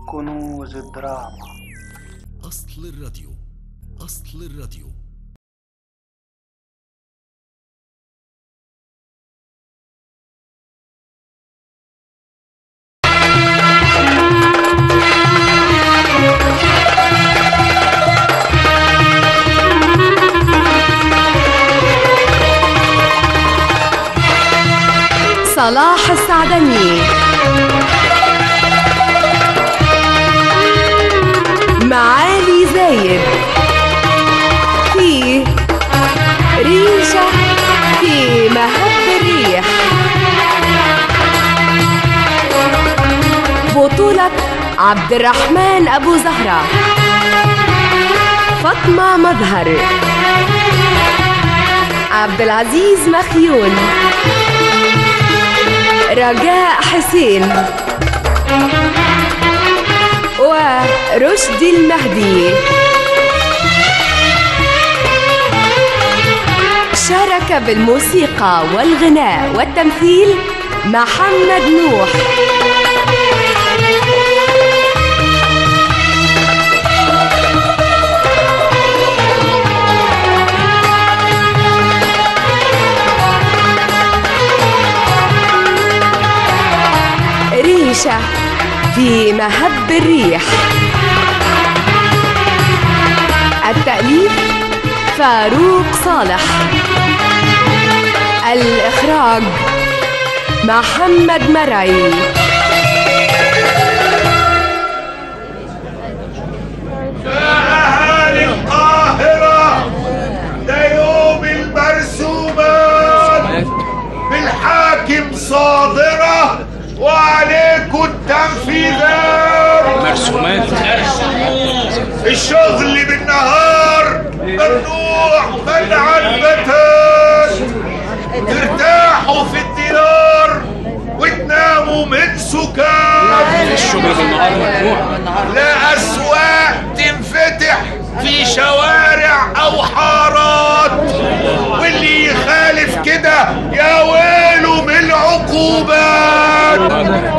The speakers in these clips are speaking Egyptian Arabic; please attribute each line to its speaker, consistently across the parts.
Speaker 1: كنوز الدراما
Speaker 2: أصل الراديو أصل الراديو
Speaker 3: صلاح السعدني معالي زايد في ريشة في مهب الريح بطولة عبد الرحمن أبو زهرة فاطمة مظهر عبد العزيز مخيون رجاء حسين ورشدي المهدي شارك بالموسيقى والغناء والتمثيل محمد نوح ريشة في مهب الريح التأليف فاروق صالح الإخراج محمد مرعي
Speaker 4: أهالي القاهرة ده يوم المرسومات بالحاكم صادرة وعليكم التنفيذات
Speaker 5: مرسومات
Speaker 4: الشغل بالنهار ممنوع منع البتات ترتاحوا في الديار وتناموا من سكات
Speaker 5: الشغل بالنهار ممنوع
Speaker 4: لا أسواق تنفتح في شوارع أو حارات واللي يخالف كده يا ويله من العقوبات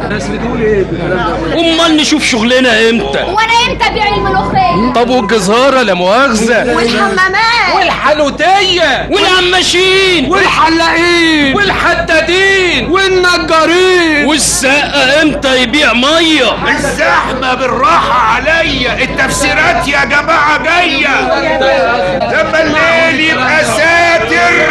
Speaker 5: امال نشوف شغلنا امتى
Speaker 6: وانا امتى ابيع الملوخيه
Speaker 5: طب والجزاره لا مؤاخذه
Speaker 6: والحمامات
Speaker 5: والحانوتيه والعماشين والحلاقين والحدادين والنجارين والساقه امتى يبيع ميه
Speaker 4: الزحمة بالراحة عليا التفسيرات يا جماعة جاية لما الليل يبقى ساتر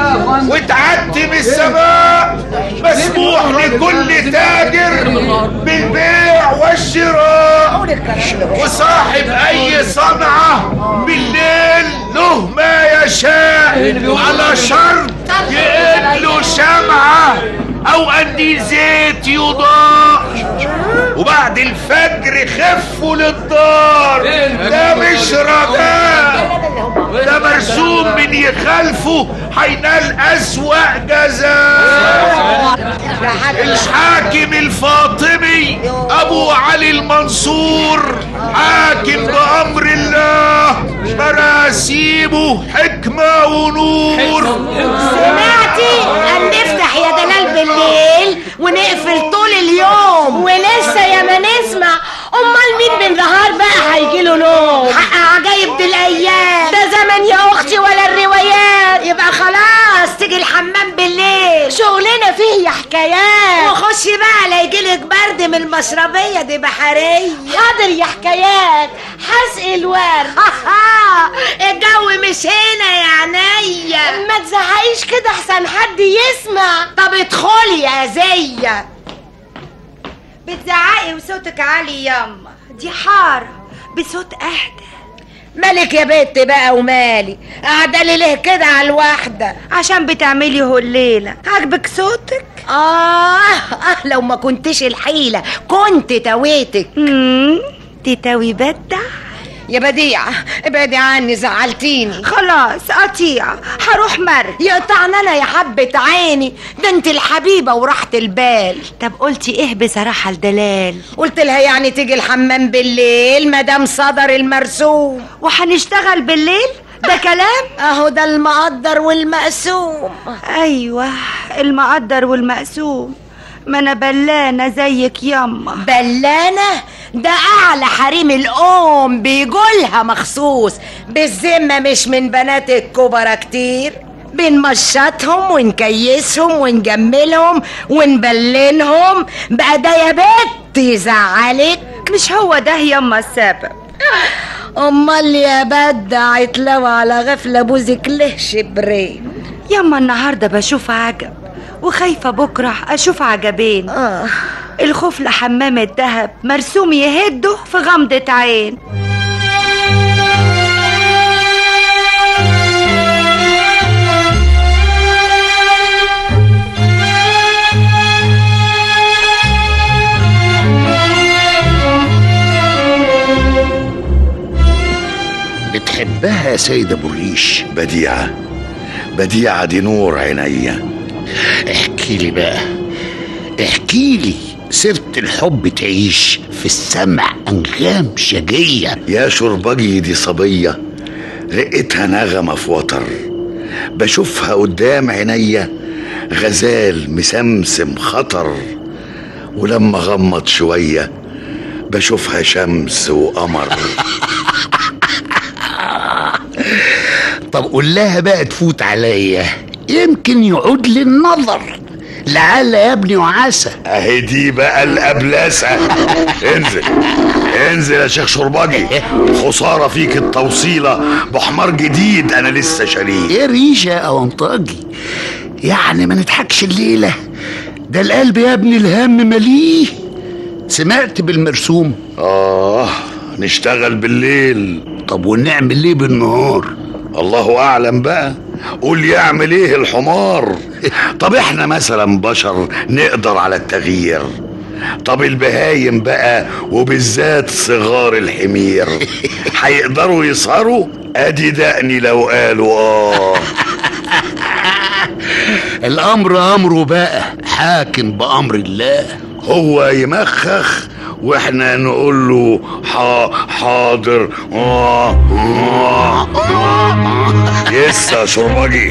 Speaker 4: وتعتم السماء مسموح لكل تاجر بالبيع والشراء وصاحب اي صنعة بالليل له ما يشاء على شرط يقل له شمعة او قنديل زيت يضاء وبعد الفجر خفوا للدار ده مش رجاء ده مرسوم من يخالفه هينال اسوأ جزاء الحاكم الفاطمي ابو علي المنصور حاكم بامر الله مراسيمه حكمه ونور
Speaker 7: سمعتي أن نفتح يا دلال بالليل ونقفل طول اليوم ولسه يا ما نسمع امال مين بالنهار بقى هيجيله نوم حق عجايب دي الايام ده زمن يا اختي ولا الروايات يبقى خلاص تيجي الحمام بالليل شغلنا فيه يا حكايات وخشي بقى لا يجيلك برد من المشربيه دي بحريه حاضر يا حكايات حسقي الورد الجو مش هنا يا عينيا ما تزعقيش كده احسن حد يسمع طب ادخلي يا زيه
Speaker 8: بتزعقي وصوتك عالي ياما دي حارة بصوت اهدى
Speaker 7: مالك يا بنت بقى ومالي قاعده لي ليه كده على الواحده
Speaker 8: عشان بتعملي هليلة عاجبك صوتك
Speaker 7: آه, اه لو ما كنتش الحيله كنت تويتك
Speaker 8: امم تتاوي بدع
Speaker 7: يا بديعه ابعدي عني زعلتيني
Speaker 8: خلاص قطيعة هروح مر
Speaker 7: يقطعنا انا يا حبة عيني ده انت الحبيبة وراحة البال
Speaker 8: طب قلتي ايه بصراحة الدلال
Speaker 7: قلت لها يعني تيجي الحمام بالليل مدام صدر المرسوم
Speaker 8: وهنشتغل بالليل ده كلام
Speaker 7: اهو ده المقدر والمقسوم
Speaker 8: ايوه المقدر والمقسوم ما انا بلانة زيك ياما
Speaker 7: بلانة ده اعلى حريم الام بيجولها مخصوص بالذمه مش من بنات الكبرى كتير بنمشطهم ونكيسهم ونجملهم ونبلنهم بقى ده يا بت يزعلك
Speaker 8: مش هو ده يما السبب
Speaker 7: امال يا بدع يتلوى على غفله بوزك ليه شبرين
Speaker 8: يما النهارده بشوف عجب وخايفة بكرة أشوف عجبين
Speaker 7: آه.
Speaker 8: الخوف لحمام الدهب مرسوم يهده في غمضة عين
Speaker 4: بتحبها يا سيد ابو الريش
Speaker 9: بديعة بديعة دي نور عينيا
Speaker 4: احكي لي بقى احكي لي سيرة الحب تعيش في السمع انغام شجية
Speaker 9: يا شربجي دي صبية رقتها نغمة في وتر بشوفها قدام عينيا غزال مسمسم خطر ولما غمض شوية بشوفها شمس وقمر
Speaker 4: طب قول لها بقى تفوت عليا يمكن يعود لي النظر لعل يا ابني وعسى
Speaker 9: اهي دي بقى القبلسة انزل انزل يا شيخ شربجي خسارة فيك التوصيلة بحمار جديد انا لسه شاريه
Speaker 4: ايه ريشة يا انطاجي يعني ما نضحكش الليلة ده القلب يا ابني الهم مليه سمعت بالمرسوم
Speaker 9: اه نشتغل بالليل
Speaker 4: طب ونعمل ايه بالنهار
Speaker 9: الله اعلم بقى قول يعمل ايه الحمار طب احنا مثلا بشر نقدر على التغيير طب البهايم بقى وبالذات صغار الحمير هيقدروا يسهروا ادي دقني لو قالوا اه
Speaker 4: الامر امره بقى حاكم بامر الله
Speaker 9: هو يمخخ واحنا نقول له حا حاضر آه آه آه. يس يا شربجي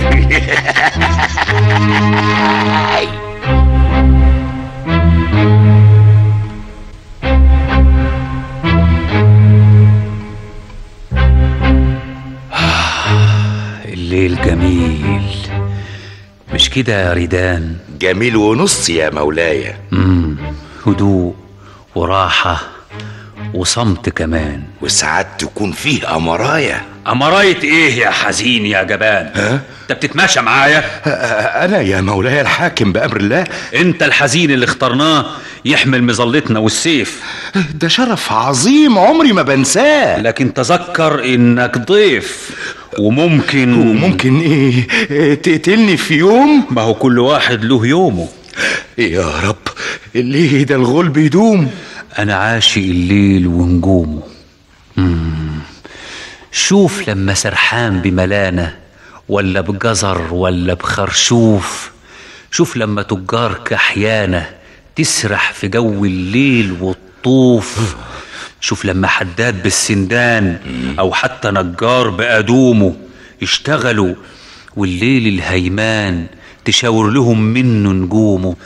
Speaker 10: الليل جميل مش كده يا ريدان
Speaker 9: جميل ونص يا مولاي
Speaker 10: امم هدوء وراحة وصمت كمان
Speaker 9: وساعات تكون فيه أمرايا
Speaker 10: أمراية إيه يا حزين يا جبان؟ ها؟ أنت بتتماشى معايا؟
Speaker 9: أنا يا مولاي الحاكم بأمر الله
Speaker 10: أنت الحزين اللي اخترناه يحمل مظلتنا والسيف
Speaker 9: ده شرف عظيم عمري ما بنساه
Speaker 10: لكن تذكر إنك ضيف وممكن
Speaker 9: وممكن إيه تقتلني في يوم
Speaker 10: ما هو كل واحد له يومه
Speaker 9: يا رب ليه ده الغول بيدوم
Speaker 10: أنا عاشق الليل ونجومه مم. شوف لما سرحان بملانة ولا بجزر ولا بخرشوف شوف لما تجار كحيانة تسرح في جو الليل والطوف شوف لما حداد بالسندان أو حتى نجار بأدومه يشتغلوا والليل الهيمان تشاور لهم منه نجومه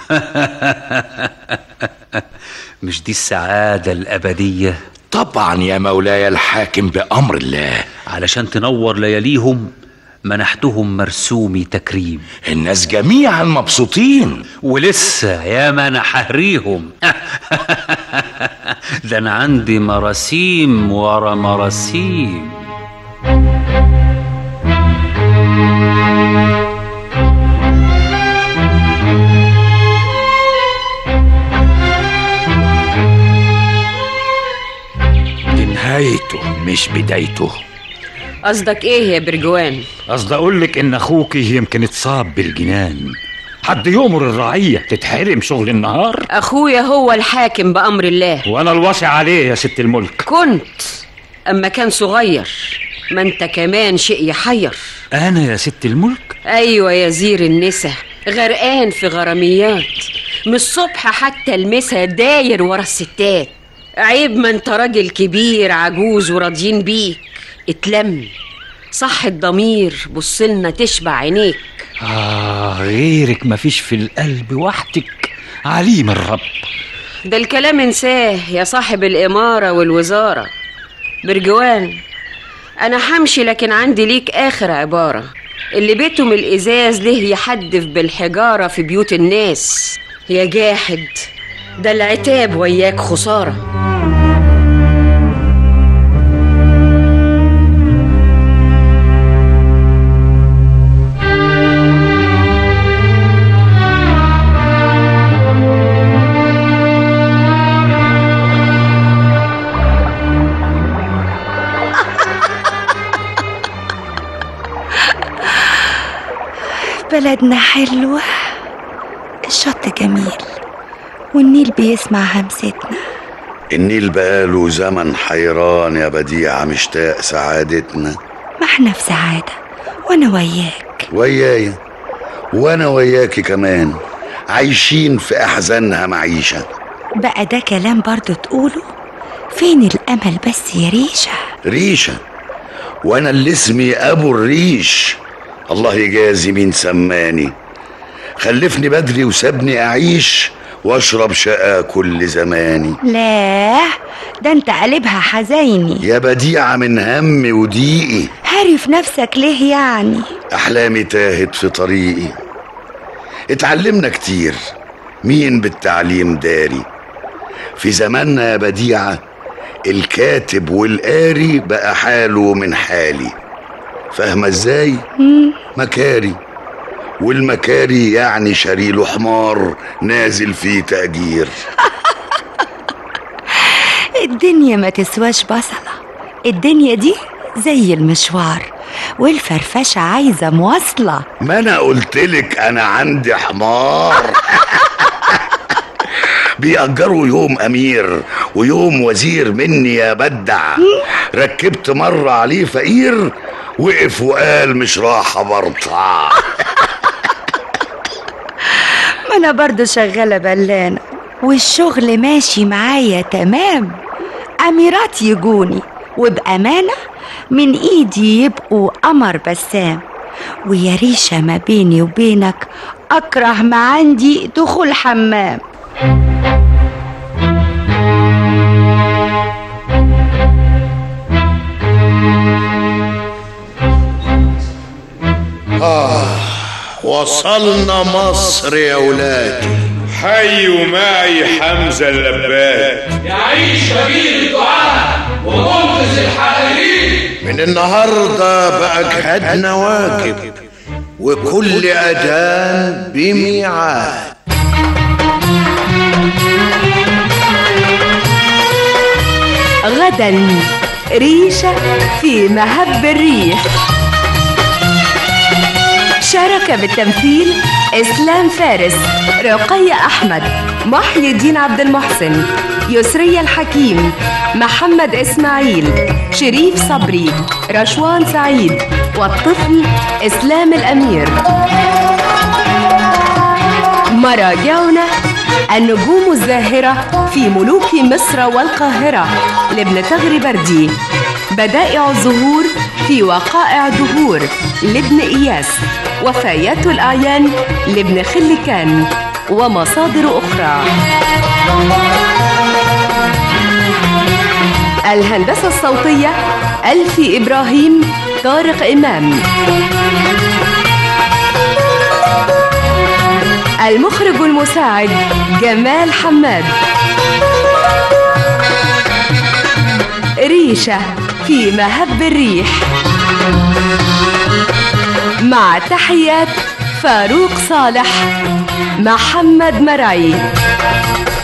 Speaker 10: مش دي السعادة الأبدية
Speaker 9: طبعا يا مولاي الحاكم بأمر الله
Speaker 10: علشان تنور لياليهم منحتهم مرسومي تكريم
Speaker 9: الناس جميعا مبسوطين
Speaker 10: ولسه يا ما انا حهريهم ده انا عندي مراسيم ورا مراسيم
Speaker 4: دي نهايته مش بدايته
Speaker 3: قصدك ايه يا برجوان
Speaker 10: قصدي اقول لك ان اخوكي يمكن اتصاب بالجنان حد يؤمر الرعية تتحرم شغل النهار
Speaker 3: اخويا هو الحاكم بامر الله
Speaker 10: وانا الوصي عليه يا ست الملك
Speaker 3: كنت اما كان صغير ما انت كمان شيء يحير
Speaker 10: انا يا ست الملك
Speaker 3: ايوه يا زير النسا غرقان في غراميات من الصبح حتى المسا داير ورا الستات عيب ما انت راجل كبير عجوز وراضيين بيك اتلم صح الضمير بصلنا تشبع عينيك
Speaker 10: آه غيرك مفيش في القلب وحدك عليم الرب
Speaker 3: ده الكلام انساه يا صاحب الإمارة والوزارة برجوان أنا همشي لكن عندي ليك آخر عبارة اللي بيتهم الإزاز ليه يحدف بالحجارة في بيوت الناس يا جاحد ده العتاب وياك خسارة
Speaker 8: بلدنا حلوة الشط جميل والنيل بيسمع همستنا
Speaker 9: النيل بقاله زمن حيران يا بديعة مشتاق سعادتنا
Speaker 8: ما احنا في سعادة وانا وياك
Speaker 9: ويايا وانا وياكي كمان عايشين في احزانها معيشة
Speaker 8: بقى ده كلام برضو تقوله فين الامل بس يا ريشة
Speaker 9: ريشة وانا اللي اسمي ابو الريش الله يجازي مين سماني خلفني بدري وسابني اعيش واشرب شقا كل زماني
Speaker 8: لا ده انت قلبها حزيني
Speaker 9: يا بديعة من همي وضيقي
Speaker 8: هاري في نفسك ليه يعني
Speaker 9: احلامي تاهت في طريقي اتعلمنا كتير مين بالتعليم داري في زماننا يا بديعة الكاتب والقاري بقى حاله من حالي فاهمة ازاي؟ مكاري والمكاري يعني شريله حمار نازل فيه تأجير
Speaker 8: الدنيا ما تسواش بصلة الدنيا دي زي المشوار والفرفشة عايزة مواصلة
Speaker 9: ما انا قلتلك انا عندي حمار بيأجروا يوم أمير ويوم وزير مني يا بدع ركبت مرة عليه فقير وقف وقال مش راح برطع
Speaker 8: ما انا برضو شغالة بلانة والشغل ماشي معايا تمام اميرات يجوني وبامانة من ايدي يبقوا قمر بسام ويا ريشة ما بيني وبينك اكره ما عندي دخول حمام
Speaker 11: آه وصلنا مصر يا ولادي
Speaker 12: حيوا معي حمزة اللباد
Speaker 5: يعيش كبير الدعاء ومنقذ الحائرين
Speaker 11: من النهاردة بقى جهادنا واجب وكل أذان بميعاد
Speaker 13: غدا ريشة في مهب الريح شارك بالتمثيل إسلام فارس رقية أحمد محي الدين عبد المحسن يسرية الحكيم محمد إسماعيل شريف صبري رشوان سعيد والطفل إسلام الأمير مراجعنا النجوم الزاهرة في ملوك مصر والقاهرة لابن تغري بردي بدائع الزهور في وقائع دهور لابن إياس وفايات الأعيان لابن خلكان ومصادر أخرى الهندسة الصوتية ألفي إبراهيم طارق إمام المخرج المساعد جمال حماد ريشة في مهب الريح مع تحيات فاروق صالح محمد مرعي